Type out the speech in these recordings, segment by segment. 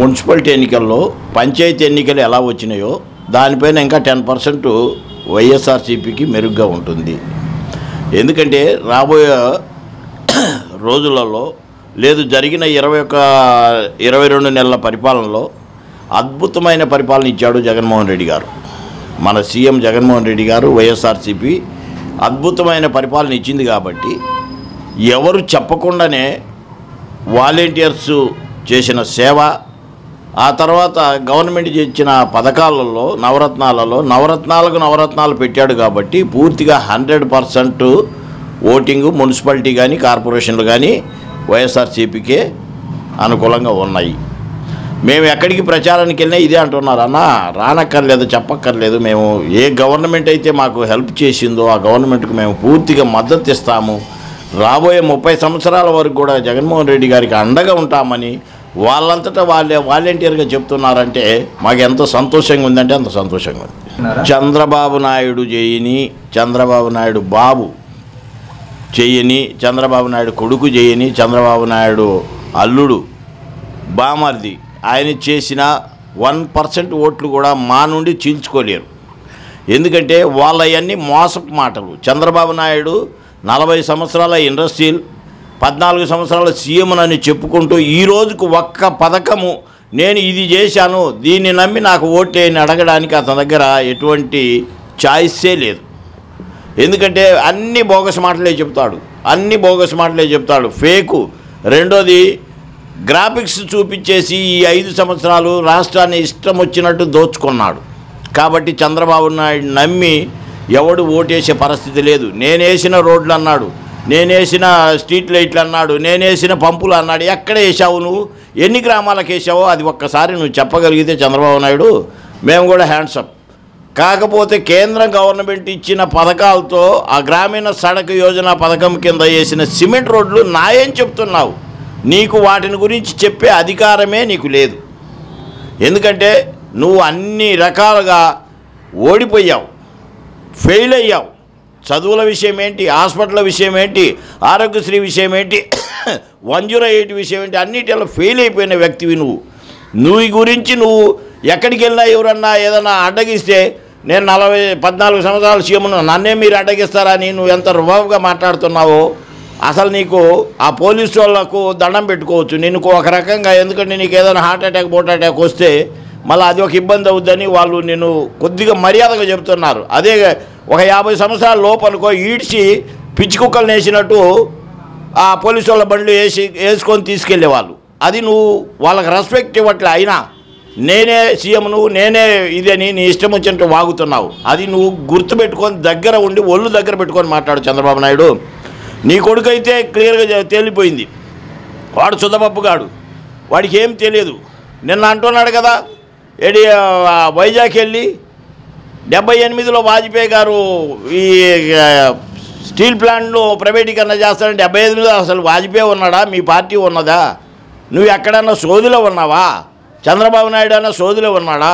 municipality ఎన్నికల్లో పంచాయతీ ఎన్నికలు ఎలా వచ్చినాయో దానిపైన ఇంకా టెన్ పర్సెంట్ వైఎస్ఆర్సీపీకి మెరుగ్గా ఉంటుంది ఎందుకంటే రాబోయే రోజులలో లేదు జరిగిన ఇరవై ఒక ఇరవై రెండు నెలల పరిపాలనలో అద్భుతమైన పరిపాలన ఇచ్చాడు జగన్మోహన్ రెడ్డి గారు మన సీఎం జగన్మోహన్ రెడ్డి గారు వైఎస్ఆర్సీపీ అద్భుతమైన పరిపాలన ఇచ్చింది కాబట్టి ఎవరు చెప్పకుండానే వాలంటీర్స్ చేసిన సేవ ఆ తర్వాత గవర్నమెంట్ ఇచ్చిన పథకాలలో నవరత్నాలలో నవరత్నాలకు నవరత్నాలు పెట్టాడు కాబట్టి పూర్తిగా హండ్రెడ్ పర్సెంట్ ఓటింగు మున్సిపాలిటీ కానీ కార్పొరేషన్లు కానీ వైఎస్ఆర్సీపీకే అనుకూలంగా ఉన్నాయి మేము ఎక్కడికి ప్రచారానికి వెళ్ళినా ఇదే అంటున్నారు అన్న రానక్కర్లేదు చెప్పక్కర్లేదు మేము ఏ గవర్నమెంట్ అయితే మాకు హెల్ప్ చేసిందో ఆ గవర్నమెంట్కి మేము పూర్తిగా మద్దతు ఇస్తాము రాబోయే ముప్పై సంవత్సరాల వరకు కూడా జగన్మోహన్ రెడ్డి గారికి అండగా ఉంటామని వాళ్ళంతటా వాళ్ళే వాలంటీర్గా చెప్తున్నారంటే మాకు ఎంత సంతోషంగా ఉందంటే అంత సంతోషంగా ఉంది చంద్రబాబు నాయుడు చేయని చంద్రబాబు నాయుడు బాబు చెయ్యని చంద్రబాబు నాయుడు కొడుకు చేయని చంద్రబాబు నాయుడు అల్లుడు బామర్ది ఆయన చేసిన వన్ పర్సెంట్ ఓట్లు కూడా మా నుండి చీల్చుకోలేరు ఎందుకంటే వాళ్ళవన్నీ మోసపు మాటలు చంద్రబాబు నాయుడు నలభై సంవత్సరాల ఇండస్ట్రియల్ పద్నాలుగు సంవత్సరాల సీఎం అని చెప్పుకుంటూ ఈ రోజుకు ఒక్క పథకము నేను ఇది చేశాను దీన్ని నమ్మి నాకు ఓట్లేని అడగడానికి అతని దగ్గర ఎటువంటి ఛాయిస్సే లేదు ఎందుకంటే అన్ని బోగస్ మాటలే చెప్తాడు అన్ని బోగస్ మాటలే చెప్తాడు ఫేకు రెండోది గ్రాఫిక్స్ చూపించేసి ఈ ఐదు సంవత్సరాలు రాష్ట్రాన్ని ఇష్టం వచ్చినట్టు దోచుకున్నాడు కాబట్టి చంద్రబాబు నాయుడు నమ్మి ఎవడు ఓటేసే పరిస్థితి లేదు నేనేసిన రోడ్లు అన్నాడు నేనేసిన స్ట్రీట్ లైట్లు అన్నాడు నేనేసిన పంపులు అన్నాడు ఎక్కడ వేసావు నువ్వు ఎన్ని గ్రామాలకు వేసావో అది ఒక్కసారి నువ్వు చెప్పగలిగితే చంద్రబాబు నాయుడు మేము కూడా హ్యాండ్సప్ కాకపోతే కేంద్ర గవర్నమెంట్ ఇచ్చిన పథకాలతో ఆ గ్రామీణ సడక్ యోజన పథకం కింద వేసిన సిమెంట్ రోడ్లు నాయేం చెప్తున్నావు నీకు వాటిని గురించి చెప్పే అధికారమే నీకు లేదు ఎందుకంటే నువ్వు అన్ని రకాలుగా ఓడిపోయావు ఫెయిల్ అయ్యావు చదువుల విషయం ఏంటి హాస్పిటల్ విషయం ఏంటి ఆరోగ్యశ్రీ విషయం ఏంటి వన్ జీరో ఎయిట్ విషయం ఏంటి అన్నిటిలో ఫెయిల్ అయిపోయిన వ్యక్తివి నువ్వు నువ్వు గురించి నువ్వు ఎక్కడికి వెళ్ళినా ఎవరన్నా ఏదన్నా అడ్డగిస్తే నేను నలభై పద్నాలుగు సంవత్సరాల సీఎంను నన్నే మీరు అడ్డగిస్తారని నువ్వు ఎంత రుబాబుగా మాట్లాడుతున్నావో అసలు నీకు ఆ పోలీసు వాళ్ళకు దండం పెట్టుకోవచ్చు నిన్ను ఒక రకంగా ఎందుకంటే నీకు ఏదైనా హార్ట్ అటాక్ బోట్ అటాక్ వస్తే మళ్ళీ అది ఒక ఇబ్బంది అవుద్దని వాళ్ళు నేను కొద్దిగా మర్యాదగా చెప్తున్నారు అదే ఒక యాభై సంవత్సరాల లోపలికో ఈడ్చి పిచ్చి కుక్కలు వేసినట్టు ఆ పోలీసు వాళ్ళ బండ్లు వేసి వేసుకొని తీసుకెళ్ళేవాళ్ళు అది నువ్వు వాళ్ళకి రెస్పెక్ట్ ఇవ్వట్లే అయినా నేనే సీఎం నువ్వు నేనే ఇదని నీ ఇష్టం వచ్చినట్టు వాగుతున్నావు అది నువ్వు గుర్తుపెట్టుకొని దగ్గర ఉండి ఒళ్ళు దగ్గర పెట్టుకొని మాట్లాడు చంద్రబాబు నాయుడు నీ కొడుకు అయితే క్లియర్గా చె- తేలిపోయింది వాడు చుద్దపప్పుగాడు వాడికి ఏం తెలియదు నిన్న అంటున్నాడు కదా ఏడి ఆ, వైజాగ్ వెళ్ళి డెబ్బై ఎనిమిదిలో వాజ్పేయి గారు ఈ ఆ, స్టీల్ ప్లాంట్ను ప్రైవేటీకరణ చేస్తాడని డెబ్బై ఎనిమిదిలో అసలు వాజ్పేయి ఉన్నాడా మీ పార్టీ ఉన్నదా నువ్వు ఎక్కడన్నా సోదిలో ఉన్నావా చంద్రబాబు నాయుడు అన్న సోదిలో ఉన్నాడా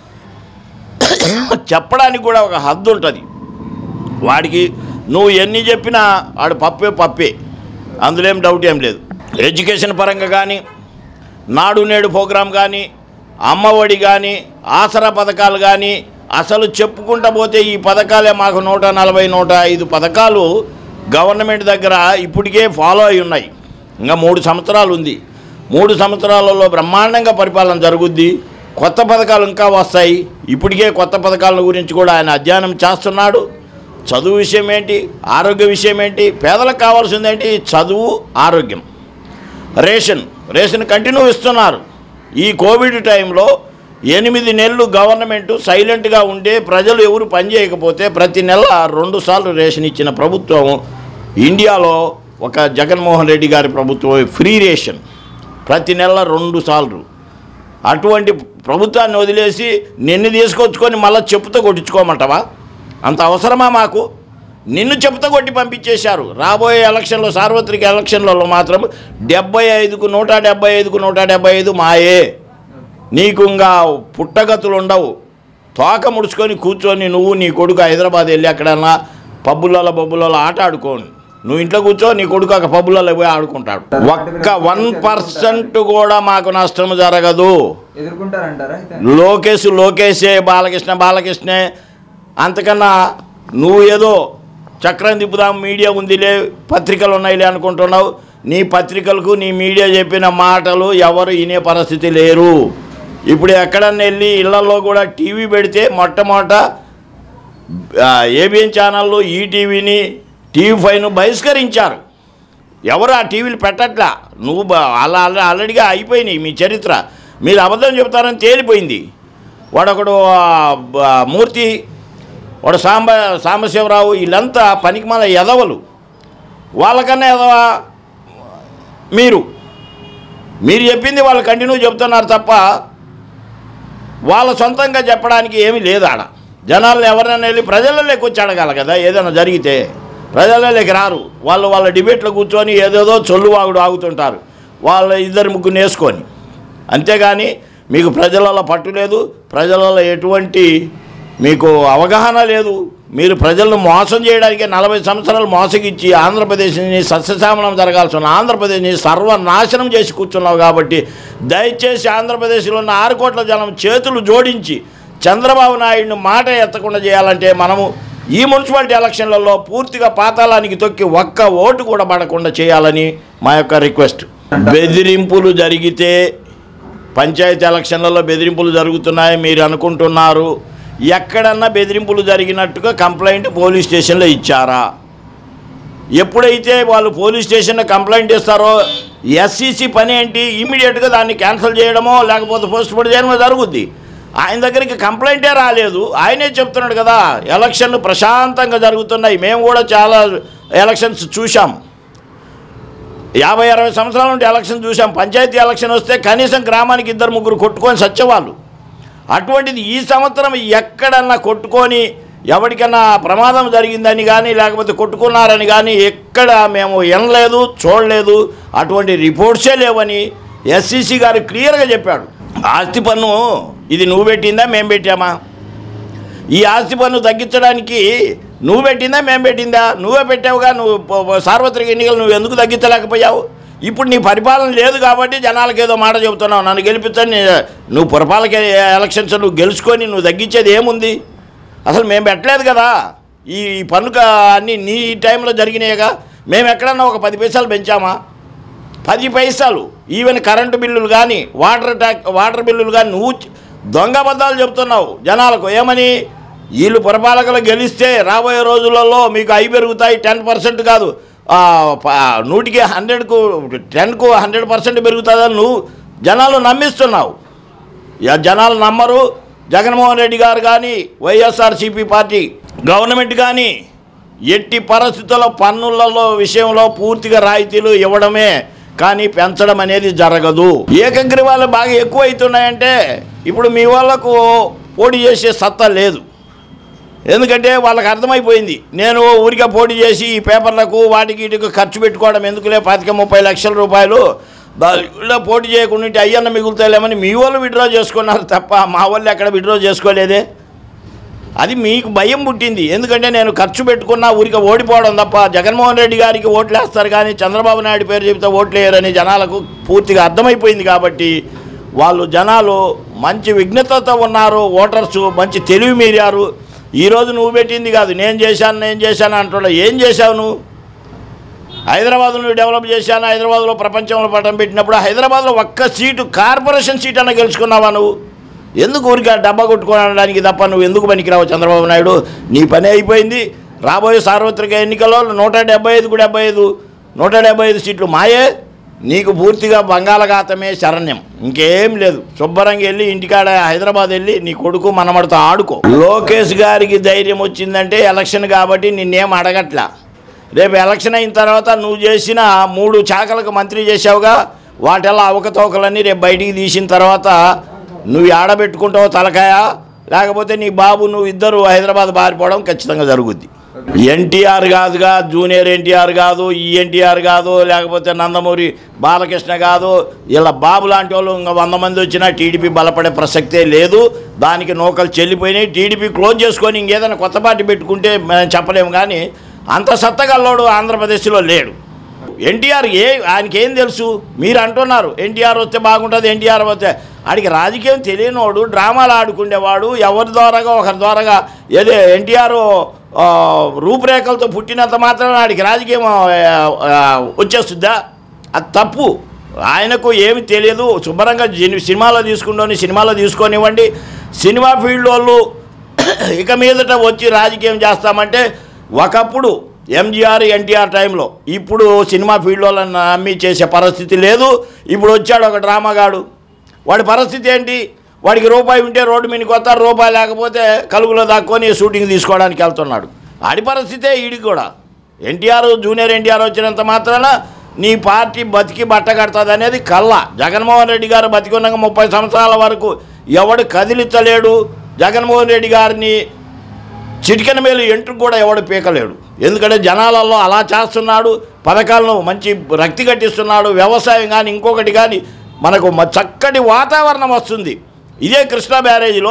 చెప్పడానికి కూడా ఒక హద్దు ఉంటుంది వాడికి నువ్వు ఎన్ని చెప్పినా వాడు పప్పే పప్పే అందులో ఏం డౌట్ ఏం లేదు ఎడ్యుకేషన్ పరంగా కానీ నాడు నేడు ప్రోగ్రాం కానీ అమ్మఒడి కానీ ఆసరా పథకాలు కానీ అసలు చెప్పుకుంటా పోతే ఈ పథకాలే మాకు నూట నలభై నూట ఐదు పథకాలు గవర్నమెంట్ దగ్గర ఇప్పటికే ఫాలో అయి ఉన్నాయి ఇంకా మూడు సంవత్సరాలు ఉంది మూడు సంవత్సరాలలో బ్రహ్మాండంగా పరిపాలన జరుగుద్ది కొత్త పథకాలు ఇంకా వస్తాయి ఇప్పటికే కొత్త పథకాల గురించి కూడా ఆయన అధ్యయనం చేస్తున్నాడు చదువు విషయం ఏంటి ఆరోగ్య విషయం ఏంటి పేదలకు కావాల్సింది ఏంటి చదువు ఆరోగ్యం రేషన్ రేషన్ కంటిన్యూ ఇస్తున్నారు ఈ కోవిడ్ టైంలో ఎనిమిది నెలలు గవర్నమెంట్ సైలెంట్గా ఉండే ప్రజలు ఎవరు పని చేయకపోతే ప్రతి నెల రెండు సార్లు రేషన్ ఇచ్చిన ప్రభుత్వం ఇండియాలో ఒక జగన్మోహన్ రెడ్డి గారి ప్రభుత్వం ఫ్రీ రేషన్ ప్రతి నెల రెండు సార్లు అటువంటి ప్రభుత్వాన్ని వదిలేసి నిన్ను తీసుకొచ్చుకొని మళ్ళీ చెప్పుతో కొట్టించుకోమంటావా అంత అవసరమా మాకు నిన్ను చెప్పుతో కొట్టి పంపించేశారు రాబోయే ఎలక్షన్లో సార్వత్రిక ఎలక్షన్లలో మాత్రం డెబ్బై ఐదుకు నూట డెబ్బై ఐదుకు నూట డెబ్బై ఐదు మాయే నీకు ఇంకా పుట్టగతులు ఉండవు తోక ముడుచుకొని కూర్చొని నువ్వు నీ కొడుకు హైదరాబాద్ వెళ్ళి అక్కడన్నా పబ్బులలో బొబ్బులలో ఆట ఆడుకోను నువ్వు ఇంట్లో కూర్చో నీ కొడుకు ఒక పబ్బులలో పోయి ఆడుకుంటాడు ఒక్క వన్ పర్సెంట్ కూడా మాకు నష్టం జరగదు ఎదుర్కొంటారంటారా అయితే లోకేష్ లోకేషే బాలకృష్ణ బాలకృష్ణే అంతకన్నా నువ్వు ఏదో చక్రం తిప్పుదాం మీడియా ఉందిలే పత్రికలు ఉన్నాయిలే అనుకుంటున్నావు నీ పత్రికలకు నీ మీడియా చెప్పిన మాటలు ఎవరు వినే పరిస్థితి లేరు ఇప్పుడు ఎక్కడన్నా వెళ్ళి ఇళ్లలో కూడా టీవీ పెడితే మొట్టమొదట ఏబిఎన్ ఛానళ్ళు ఈటీవీని టీవీ ఫైవ్ను బహిష్కరించారు ఎవరు ఆ టీవీలు పెట్టట్లా నువ్వు బ- అలా అలా ఆల్రెడీగా అయిపోయినాయి మీ చరిత్ర మీరు అబద్ధం చెప్తారని తేలిపోయింది వాడొకడు ఆ, బ- మూర్తి వాడు సాంబ సాంబశివరావు వీళ్ళంతా పనికిమాల ఎదవలు వాళ్ళకన్నా ఎదవ మీరు మీరు చెప్పింది వాళ్ళు కంటిన్యూ చెప్తున్నారు తప్ప వాళ్ళ సొంతంగా చెప్పడానికి ఏమీ లేదు ఆడ జనాలను ఎవరైనా వెళ్ళి ప్రజలలోకి వచ్చి అడగాలి కదా ఏదైనా జరిగితే ప్రజలలోకి రారు వాళ్ళు వాళ్ళ డిబేట్లో కూర్చొని ఏదేదో చొల్లు వాగుడు ఆగుతుంటారు వాళ్ళ ఇద్దరు ముగ్గురు వేసుకొని అంతేగాని మీకు ప్రజలలో పట్టు లేదు ప్రజలలో ఎటువంటి మీకు అవగాహన లేదు మీరు ప్రజలను మోసం చేయడానికి నలభై సంవత్సరాలు మోసగిచ్చి ఆంధ్రప్రదేశ్ని సస్యశ్యామలం జరగాల్సిన ఆంధ్రప్రదేశ్ని సర్వనాశనం చేసి కూర్చున్నావు కాబట్టి దయచేసి ఆంధ్రప్రదేశ్లో ఉన్న ఆరు కోట్ల జనం చేతులు జోడించి చంద్రబాబు నాయుడిని మాట ఎత్తకుండా చేయాలంటే మనము ఈ మున్సిపాలిటీ ఎలక్షన్లలో పూర్తిగా పాతాళానికి తొక్కి ఒక్క ఓటు కూడా పడకుండా చేయాలని మా యొక్క రిక్వెస్ట్ బెదిరింపులు జరిగితే పంచాయతీ ఎలక్షన్లలో బెదిరింపులు జరుగుతున్నాయి మీరు అనుకుంటున్నారు ఎక్కడన్నా బెదిరింపులు జరిగినట్టుగా కంప్లైంట్ పోలీస్ స్టేషన్లో ఇచ్చారా ఎప్పుడైతే వాళ్ళు పోలీస్ స్టేషన్లో కంప్లైంట్ ఇస్తారో ఎస్సీసీ పని ఏంటి ఇమీడియట్గా దాన్ని క్యాన్సిల్ చేయడమో లేకపోతే పోస్ట్ పోర్ట్ చేయడమో జరుగుద్ది ఆయన దగ్గరికి కంప్లైంటే రాలేదు ఆయనే చెప్తున్నాడు కదా ఎలక్షన్లు ప్రశాంతంగా జరుగుతున్నాయి మేము కూడా చాలా ఎలక్షన్స్ చూసాం యాభై అరవై సంవత్సరాల నుండి ఎలక్షన్ చూసాం పంచాయతీ ఎలక్షన్ వస్తే కనీసం గ్రామానికి ఇద్దరు ముగ్గురు కొట్టుకొని సచ్చేవాళ్ళు అటువంటిది ఈ సంవత్సరం ఎక్కడన్నా కొట్టుకొని ఎవరికన్నా ప్రమాదం జరిగిందని కానీ లేకపోతే కొట్టుకున్నారని కానీ ఎక్కడ మేము వినలేదు చూడలేదు అటువంటి రిపోర్ట్సే లేవని ఎస్సీసీ గారు క్లియర్గా చెప్పాడు ఆస్తి పన్ను ఇది నువ్వు పెట్టిందా మేము పెట్టామా ఈ ఆస్తి పన్ను తగ్గించడానికి నువ్వు పెట్టిందా మేము పెట్టిందా నువ్వే పెట్టావుగా నువ్వు ప- ప- సార్వత్రిక ఎన్నికలు నువ్వు ఎందుకు తగ్గించలేకపోయావు ఇప్పుడు నీ పరిపాలన లేదు కాబట్టి జనాలకు ఏదో మాట చెబుతున్నావు నన్ను గెలిపించని నీ- నువ్వు పురపాలక ఎలక్షన్స్ నువ్వు గెలుచుకొని నువ్వు తగ్గించేది ఏముంది అసలు మేము పెట్టలేదు కదా ఈ ఈ పన్నుక అన్నీ నీ టైంలో జరిగినాయిగా మేము ఎక్కడన్నా ఒక పది పైసలు పెంచామా పది పైసలు ఈవెన్ కరెంటు బిల్లులు కానీ వాటర్ ట్యాక్ వాటర్ బిల్లులు కానీ నువ్వు చ- దొంగ అబద్ధాలు చెప్తున్నావు జనాలకు ఏమని వీళ్ళు పురపాలకులు గెలిస్తే రాబోయే రోజులలో మీకు అవి పెరుగుతాయి టెన్ పర్సెంట్ కాదు ఆ, ప- నూటికి హండ్రెడ్కు టెన్కు హండ్రెడ్ పర్సెంట్ పెరుగుతుందని నువ్వు జనాలు నమ్మిస్తున్నావు ఇక జనాలు నమ్మరు జగన్మోహన్ రెడ్డి గారు కానీ వైఎస్ఆర్సీపీ పార్టీ గవర్నమెంట్ కానీ ఎట్టి పరిస్థితుల్లో పన్నులలో విషయంలో పూర్తిగా రాయితీలు ఇవ్వడమే కానీ పెంచడం అనేది జరగదు ఏకగ్రీవాలు బాగా ఎక్కువ అవుతున్నాయంటే ఇప్పుడు మీ వాళ్ళకు పోటీ చేసే సత్తా లేదు ఎందుకంటే వాళ్ళకి అర్థమైపోయింది నేను ఊరికే పోటీ చేసి ఈ పేపర్లకు వాటికి వీటికి ఖర్చు పెట్టుకోవడం ఎందుకులే పాతిక ముప్పై లక్షల రూపాయలు దానిలో పోటీ చేయకుండా ఉంటే అయ్యన్న మిగులుతాయిలేమని మీ వాళ్ళు విడ్రా చేసుకున్నారు తప్ప మా వాళ్ళు ఎక్కడ విడ్రా చేసుకోలేదే అది మీకు భయం పుట్టింది ఎందుకంటే నేను ఖర్చు పెట్టుకున్నా ఊరికి ఓడిపోవడం తప్ప జగన్మోహన్ రెడ్డి గారికి ఓట్లు వేస్తారు కానీ చంద్రబాబు నాయుడు పేరు చెబితే ఓట్లు వేయరని జనాలకు పూర్తిగా అర్థమైపోయింది కాబట్టి వాళ్ళు జనాలు మంచి విఘ్నతతో ఉన్నారు ఓటర్స్ మంచి తెలివి మీరారు ఈరోజు నువ్వు పెట్టింది కాదు నేను చేశాను నేను చేశాను అంటున్నా ఏం చేశావు నువ్వు హైదరాబాద్ నువ్వు డెవలప్ చేశాను హైదరాబాద్లో ప్రపంచంలో పట్టం పెట్టినప్పుడు హైదరాబాద్లో ఒక్క సీటు కార్పొరేషన్ సీట్ అన్న గెలుచుకున్నావా నువ్వు ఎందుకు ఊరికే డబ్బా కొట్టుకోవడానికి తప్ప నువ్వు ఎందుకు పనికిరావు చంద్రబాబు నాయుడు నీ పని అయిపోయింది రాబోయే సార్వత్రిక ఎన్నికల్లో నూట డెబ్బై ఐదుకు డెబ్బై ఐదు నూట డెబ్బై ఐదు సీట్లు మాయే నీకు పూర్తిగా బంగాళాఖాతమే శరణ్యం ఇంకేం లేదు శుభ్రంగా వెళ్ళి ఇంటికాడ హైదరాబాద్ వెళ్ళి నీ కొడుకు మనమడితో ఆడుకో లోకేష్ గారికి ధైర్యం వచ్చిందంటే ఎలక్షన్ కాబట్టి నిన్నేం అడగట్లా రేపు ఎలక్షన్ అయిన తర్వాత నువ్వు చేసిన మూడు శాఖలకు మంత్రి చేసావుగా వాటెల్లా అవకతవకలన్నీ రేపు బయటికి తీసిన తర్వాత నువ్వు ఆడబెట్టుకుంటావు తలకాయ లేకపోతే నీ బాబు నువ్వు ఇద్దరు హైదరాబాద్ పారిపోవడం ఖచ్చితంగా జరుగుద్ది ఎన్టీఆర్ కాదుగా జూనియర్ ఎన్టీఆర్ కాదు ఈ ఎన్టీఆర్ కాదు లేకపోతే నందమూరి బాలకృష్ణ కాదు ఇలా బాబు లాంటి వాళ్ళు ఇంకా వంద మంది వచ్చినా టీడీపీ బలపడే ప్రసక్తే లేదు దానికి నూకలు చెల్లిపోయినాయి టీడీపీ క్లోజ్ చేసుకొని ఇంకేదైనా కొత్త పార్టీ పెట్టుకుంటే మేము చెప్పలేము కానీ అంత సత్తగల్లోడు ఆంధ్రప్రదేశ్లో లేడు ఎన్టీఆర్ ఏ ఆయనకి ఏం తెలుసు మీరు అంటున్నారు ఎన్టీఆర్ వస్తే బాగుంటుంది ఎన్టీఆర్ వస్తే ఆడికి రాజకీయం తెలియనివాడు డ్రామాలు ఆడుకునేవాడు ఎవరి ద్వారాగా ఒకరి ద్వారాగా ఏదో ఎన్టీఆర్ ఆ, రూపురేఖలతో పుట్టినంత మాత్రం ఆడికి రాజకీయం ఆ, ఆ, వచ్చేస్తుందా అది తప్పు ఆయనకు ఏమి తెలియదు శుభ్రంగా జిని- సినిమాలో తీసుకుంటోని సినిమాలో తీసుకొనివ్వండి సినిమా ఫీల్డ్ వాళ్ళు ఇక మీదట వచ్చి రాజకీయం చేస్తామంటే ఒకప్పుడు ఎంజీఆర్ ఎన్టీఆర్ టైంలో ఇప్పుడు సినిమా ఫీల్డ్ వాళ్ళని నమ్మి చేసే పరిస్థితి లేదు ఇప్పుడు వచ్చాడు ఒక డ్రామాగాడు వాడి పరిస్థితి ఏంటి వాడికి రూపాయి ఉంటే రోడ్డు మీదకి వస్తారు రూపాయి లేకపోతే కలుగులో దాక్కొని షూటింగ్ తీసుకోవడానికి వెళ్తున్నాడు ఆడి పరిస్థితే ఈడికి కూడా ఎన్టీఆర్ జూనియర్ ఎన్టీఆర్ వచ్చినంత మాత్రాన నీ పార్టీ బతికి బట్ట కడుతుంది అనేది కళ్ళ జగన్మోహన్ రెడ్డి గారు బతికున్నాక ముప్పై సంవత్సరాల వరకు ఎవడు కదిలించలేడు జగన్మోహన్ రెడ్డి గారిని చిటికెన మేలు ఎంట్రు కూడా ఎవడు పీకలేడు ఎందుకంటే జనాలలో అలా చేస్తున్నాడు పథకాలను మంచి రక్తి కట్టిస్తున్నాడు వ్యవసాయం కానీ ఇంకొకటి కానీ మనకు మ- చక్కటి వాతావరణం వస్తుంది ఇదే కృష్ణా బ్యారేజీలో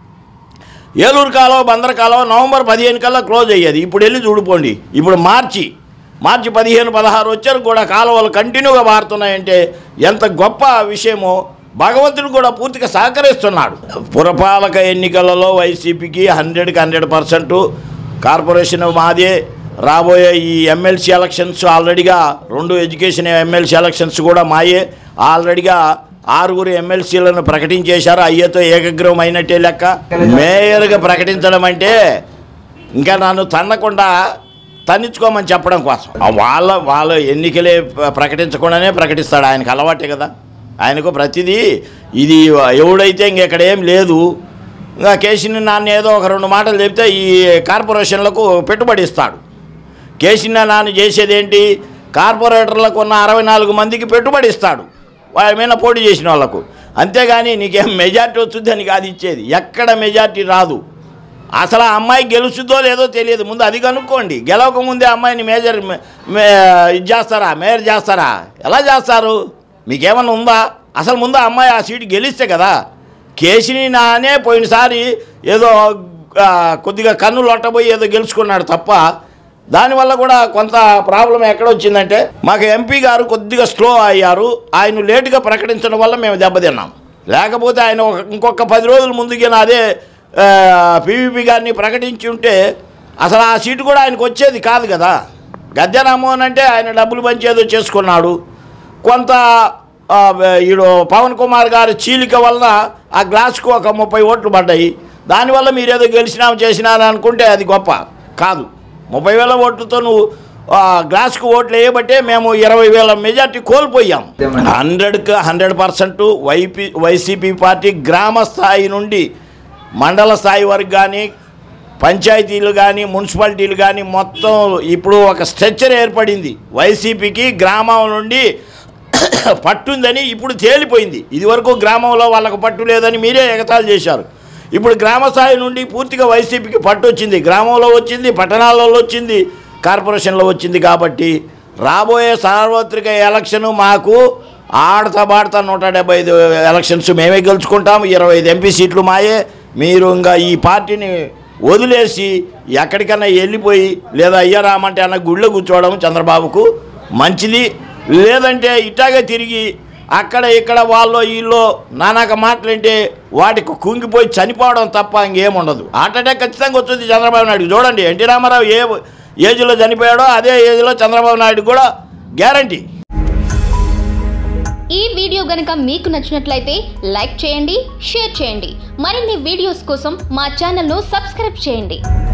ఏలూరు కాలువ బందర కాలువ నవంబర్ పదిహేను కల్లా క్లోజ్ అయ్యేది ఇప్పుడు వెళ్ళి చూడిపోండి ఇప్పుడు మార్చి మార్చి పదిహేను పదహారు వచ్చారు కూడా కాలువలు కంటిన్యూగా మారుతున్నాయంటే ఎంత గొప్ప విషయమో భగవంతుడు కూడా పూర్తిగా సహకరిస్తున్నాడు పురపాలక ఎన్నికలలో వైసీపీకి హండ్రెడ్కి హండ్రెడ్ పర్సెంట్ కార్పొరేషన్ మాదే రాబోయే ఈ ఎమ్మెల్సీ ఎలక్షన్స్ ఆల్రెడీగా రెండు ఎడ్యుకేషన్ ఎమ్మెల్సీ ఎలక్షన్స్ కూడా మాయే ఆల్రెడీగా ఆరుగురు ఎమ్మెల్సీలను ప్రకటించేశారు అయ్యతో ఏకగ్రహం అయినట్టే లెక్క మేయర్గా ప్రకటించడం అంటే ఇంకా నన్ను తన్నకుండా తన్నించుకోమని చెప్పడం కోసం ఆ వాళ్ళ వాళ్ళ ఎన్నికలే ప్ర- ప్రకటించకుండానే ప్రకటిస్తాడు ఆయనకు అలవాటే కదా ఆయనకు ప్రతిదీ ఇది ఎవడైతే ఇంకెక్కడ ఏం లేదు ఇంకా కేసీని నాన్న ఏదో ఒక రెండు మాటలు చెప్తే ఈ కార్పొరేషన్లకు పెట్టుబడి ఇస్తాడు కేసీన నాన్న చేసేది ఏంటి కార్పొరేటర్లకు ఉన్న అరవై నాలుగు మందికి పెట్టుబడి ఇస్తాడు వాళ్ళ మీద పోటీ చేసిన వాళ్ళకు అంతేగాని నీకేం మెజార్టీ వస్తుందని కాదు ఇచ్చేది ఎక్కడ మెజార్టీ రాదు అసలు ఆ అమ్మాయి గెలుస్తుందో లేదో తెలియదు ముందు అది కనుక్కోండి గెలవక ముందే అమ్మాయిని మేజర్ మే- మే- ఇది చేస్తారా మేయర్ చేస్తారా ఎలా చేస్తారు మీకేమన్నా ఉందా అసలు ముందు ఆ అమ్మాయి ఆ సీటు గెలిస్తే కదా కేసిని నానే పోయినసారి ఏదో ఆ, కొద్దిగా కన్ను లొట్టబోయి ఏదో గెలుచుకున్నాడు తప్ప దానివల్ల కూడా కొంత ప్రాబ్లం ఎక్కడ వచ్చిందంటే మాకు ఎంపీ గారు కొద్దిగా స్లో అయ్యారు ఆయన లేటుగా ప్రకటించడం వల్ల మేము దెబ్బతిన్నాం లేకపోతే ఆయన ఒక ఇంకొక పది రోజుల ముందుగా అదే పీవీపీ గారిని ప్రకటించి ఉంటే అసలు ఆ సీటు కూడా ఆయనకు వచ్చేది కాదు కదా గద్దె రామ్మోహన్ అంటే ఆయన డబ్బులు పంచేదో చేసుకున్నాడు కొంత ఆ, ఈడు పవన్ కుమార్ గారి చీలిక వలన ఆ గ్లాస్కు ఒక ముప్పై ఓట్లు పడ్డాయి దానివల్ల మీరు ఏదో గెలిచినా చేసినా అని అనుకుంటే అది గొప్ప కాదు ముప్పై వేల ఓట్లతో నువ్వు ఆ, గ్లాస్కు ఓట్లు వేయబట్టే మేము ఇరవై వేల మెజార్టీ కోల్పోయాం హండ్రెడ్కి hundred percent YP YCP party గ్రామ స్థాయి నుండి మండల స్థాయి వరకు కానీ పంచాయతీలు కానీ మున్సిపాలిటీలు కానీ మొత్తం ఇప్పుడు ఒక స్ట్రక్చర్ ఏర్పడింది వైసీపీకి గ్రామం నుండి పట్టుందని ఇప్పుడు తేలిపోయింది ఇదివరకు గ్రామంలో వాళ్ళకు పట్టు లేదని మీరే ఎగతాళి చేశారు ఇప్పుడు గ్రామ స్థాయి నుండి పూర్తిగా వైసీపీకి పట్టు వచ్చింది గ్రామంలో వచ్చింది పట్టణాలలో వచ్చింది కార్పొరేషన్లో వచ్చింది కాబట్టి రాబోయే సార్వత్రిక ఎలక్షన్ మాకు ఆడతా బాడతా నూట డెబ్బై ఐదు ఎలక్షన్స్ మేమే గెలుచుకుంటాం ఇరవై ఐదు ఎంపీ సీట్లు మాయే మీరు ఇంకా ఈ పార్టీని వదిలేసి ఎక్కడికన్నా వెళ్ళిపోయి లేదా అయ్యా రామంటే అన్న గుళ్ళో కూర్చోవడం చంద్రబాబుకు మంచిది లేదంటే ఇట్టాగే తిరిగి అక్కడ ఇక్కడ వాళ్ళు వీళ్ళు నానాక మాటలంటే వాటికి కుంగిపోయి చనిపోవడం తప్ప ఇంకేముండదు హార్ట్ అటాక్ ఖచ్చితంగా వచ్చింది చంద్రబాబు నాయుడు చూడండి ఎన్టీ రామారావు ఏ ఏజ్లో చనిపోయాడో అదే ఏజ్లో చంద్రబాబు నాయుడు కూడా గ్యారంటీ ఈ వీడియో గనుక మీకు నచ్చినట్లయితే లైక్ చేయండి షేర్ చేయండి మరిన్ని వీడియోస్ కోసం మా ఛానల్ను సబ్స్క్రైబ్ చేయండి